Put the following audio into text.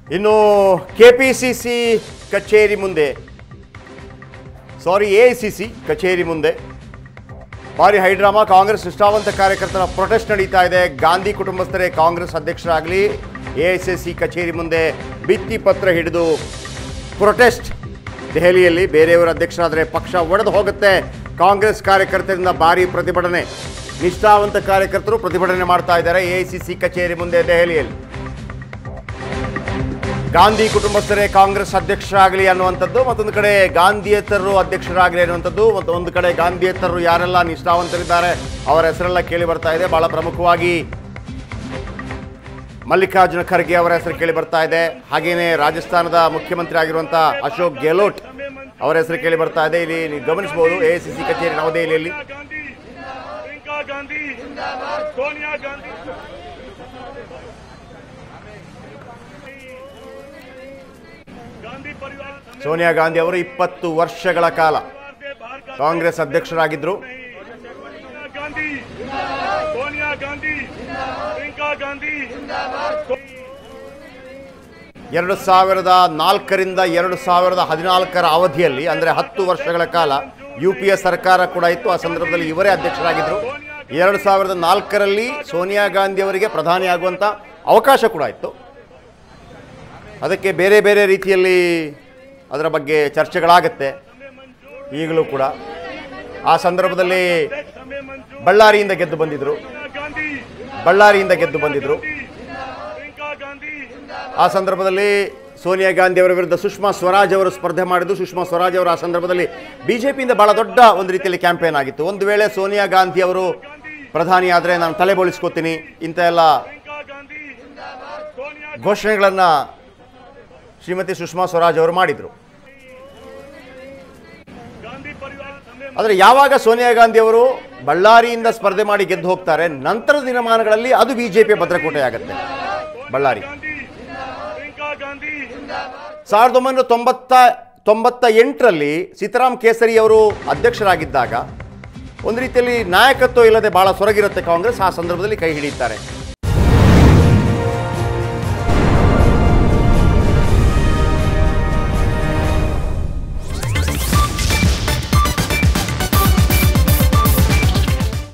ಇನ್ನು K P C C ಕಚೇರಿ ಮುಂದೆ ಸಾರಿ ಎ ಸಿ ಸಿ ಕಚೇರಿ ಮುಂದೆ ಭಾರಿ ಹೈಡ್ರಾಮಾ ಕಾಂಗ್ರೆಸ್ ನಿಷ್ಠಾವಂತ ಕಾರ್ಯಕರ್ತರ ಪ್ರೊಟೆಸ್ಟ್ ನಡೀತಾ ಇದೆ ಗಾಂಧಿ ಕುಟುಂಬಸ್ಥರೇ ಕಾಂಗ್ರೆಸ್ ಅಧ್ಯಕ್ಷರಾಗಲಿ ಎ ಎಸ್ ಎಸ್ ಸಿ ಕಚೇರಿ ಮುಂದೆ ಭಿತ್ತಿ ಪತ್ರ ಹಿಡಿದು ಪ್ರೊಟೆಸ್ಟ್ ದೆಹಲಿಯಲ್ಲಿ ಬೇರೆಯವರ ಅಧ್ಯಕ್ಷರಾದರೆ ಪಕ್ಷ ಒಡೆದು ಹೋಗುತ್ತೆ ಕಾಂಗ್ರೆಸ್ ಕಾರ್ಯಕರ್ತರಿಂದ ಭಾರಿ ಪ್ರತಿಭಟನೆ ನಿಷ್ಠಾವಂತ ಕಾರ್ಯಕರ್ತರು ಪ್ರತಿಭಟನೆ ಮಾಡ್ತಾ ಇದ್ದಾರೆ ಎ ಸಿ ಸಿ ಕಚೇರಿ ಮುಂದೆ ದೆಹಲಿಯಲ್ಲಿ ಗಾಂಧಿ ಕುಟುಂಬಸ್ಥರೇ ಕಾಂಗ್ರೆಸ್ ಅಧ್ಯಕ್ಷರಾಗಲಿ ಅನ್ನುವಂಥದ್ದು ಮತ್ತೊಂದು ಕಡೆ ಗಾಂಧಿಯೇತರರು ಅಧ್ಯಕ್ಷರಾಗಲಿ ಅನ್ನುವಂಥದ್ದು ಮತ್ತು ಒಂದು ಕಡೆ ಗಾಂಧಿಯೇತರರು ಯಾರೆಲ್ಲ ನಿಷ್ಠಾವಂತರಿದ್ದಾರೆ ಅವರ ಹೆಸರೆಲ್ಲ ಕೇಳಿ ಬರ್ತಾ ಇದೆ ಬಹಳ ಪ್ರಮುಖವಾಗಿ ಮಲ್ಲಿಕಾರ್ಜುನ ಖರ್ಗೆ ಅವರ ಹೆಸರು ಕೇಳಿ ಬರ್ತಾ ಇದೆ ಹಾಗೇನೇ ರಾಜಸ್ಥಾನದ ಮುಖ್ಯಮಂತ್ರಿ ಆಗಿರುವಂಥ ಅಶೋಕ್ ಗೆಹ್ಲೋಟ್ ಅವರ ಹೆಸರು ಕೇಳಿ ಬರ್ತಾ ಇದೆ ಇಲ್ಲಿ ನೀವು ಗಮನಿಸಬಹುದು ಎ ಸಿ ಸಿ ಕಚೇರಿ ನವದೆಹಲಿಯಲ್ಲಿ ಗಾಂಧಿ ಪ್ರಿಯಾಂಕಾ ಗಾಂಧಿ ಸೋನಿಯಾ ಗಾಂಧಿ ಗಾಂಧಿ ಪರಿವಾರ ಸೋನಿಯಾ ಗಾಂಧಿ ಅವರು ಇಪ್ಪತ್ತು ವರ್ಷಗಳ ಕಾಲ से बाहर का ಕಾಂಗ್ರೆಸ್ ಅಧ್ಯಕ್ಷರಾಗಿದ್ದರು सोनिया गांधी सोनिया गांधी प्रियंका गांधी ಎರಡು ಸಾವಿರದ ನಾಲ್ಕರಿಂದ ಎರಡು ಸಾವಿರದ ಹದಿನಾಲ್ಕರ ಅವಧಿಯಲ್ಲಿ ಅಂದರೆ ಹತ್ತು ವರ್ಷಗಳ ಕಾಲ ಯು ಪಿ ಎ ಸರ್ಕಾರ ಕೂಡ ಇತ್ತು ಆ ಸಂದರ್ಭದಲ್ಲಿ ಇವರೇ ಅಧ್ಯಕ್ಷರಾಗಿದ್ದರು ಎರಡು ಸಾವಿರದ ನಾಲ್ಕರಲ್ಲಿ ಸೋನಿಯಾ ಗಾಂಧಿ ಅವರಿಗೆ ಪ್ರಧಾನಿ ಆಗುವಂಥ ಅವಕಾಶ ಕೂಡ ಇತ್ತು ಅದಕ್ಕೆ ಬೇರೆ ಬೇರೆ ರೀತಿಯಲ್ಲಿ ಅದರ ಬಗ್ಗೆ ಚರ್ಚೆಗಳಾಗತ್ತೆ ಈಗಲೂ ಕೂಡ ಆ ಸಂದರ್ಭದಲ್ಲಿ समय मंजूर ಬಳ್ಳಾರಿಯಿಂದ ಗೆದ್ದು ಬಂದಿದ್ದರು गांधी ಬಳ್ಳಾರಿಯಿಂದ ಗೆದ್ದು ಬಂದಿದ್ದರು प्रियंका गांधी ಆ ಸಂದರ್ಭದಲ್ಲಿ ಸೋನಿಯಾ ಗಾಂಧಿ ಅವರ ವಿರುದ್ಧ ಸುಷ್ಮಾ ಸ್ವರಾಜ್ ಅವರು ಸ್ಪರ್ಧೆ ಮಾಡಿದ್ದು ಸುಷ್ಮಾ ಸ್ವರಾಜ್ ಅವರು ಆ ಸಂದರ್ಭದಲ್ಲಿ ಬಿಜೆಪಿಯಿಂದ ಬಹಳ ದೊಡ್ಡ ಒಂದು ರೀತಿಯಲ್ಲಿ ಕ್ಯಾಂಪೇನ್ ಆಗಿತ್ತು ಒಂದು ವೇಳೆ ಸೋನಿಯಾ ಗಾಂಧಿ ಅವರು ಪ್ರಧಾನಿ ಆದರೆ ನಾನು ತಲೆ ಬೋಳಿಸ್ಕೋತೀನಿ ಇಂಥ ಎಲ್ಲ प्रियंका गांधी सोनिया ಘೋಷಣೆಗಳನ್ನು ಶ್ರೀಮತಿ ಸುಷ್ಮಾ ಸ್ವರಾಜ್ ಅವರು ಮಾಡಿದರು गांधी परिवार समय ಆದರೆ ಯಾವಾಗ ಸೋನಿಯಾ ಗಾಂಧಿ ಅವರು ಬಳ್ಳಾರಿಯಿಂದ ಸ್ಪರ್ಧೆ ಮಾಡಿ ಗೆದ್ದು ಹೋಗ್ತಾರೆ ನಂತರದ ದಿನಮಾನಗಳಲ್ಲಿ ಅದು ಬಿಜೆಪಿಯ ಭದ್ರಕೋಟೆ ಆಗುತ್ತೆ ಬಳ್ಳಾರಿ गांधी प्रियंका गांधी ಸಾವಿರದ ಒಂಬೈನೂರ ತೊಂಬತ್ತ ತೊಂಬತ್ತ ಎಂಟರಲ್ಲಿ ಸೀತಾರಾಮ್ ಕೇಸರಿ ಅವರು ಅಧ್ಯಕ್ಷರಾಗಿದ್ದಾಗ ಒಂದು ರೀತಿಯಲ್ಲಿ ನಾಯಕತ್ವ ಇಲ್ಲದೆ ಬಹಳ ಸೊರಗಿರುತ್ತೆ ಕಾಂಗ್ರೆಸ್ ಆ ಸಂದರ್ಭದಲ್ಲಿ ಕೈ ಹಿಡಿಯುತ್ತಾರೆ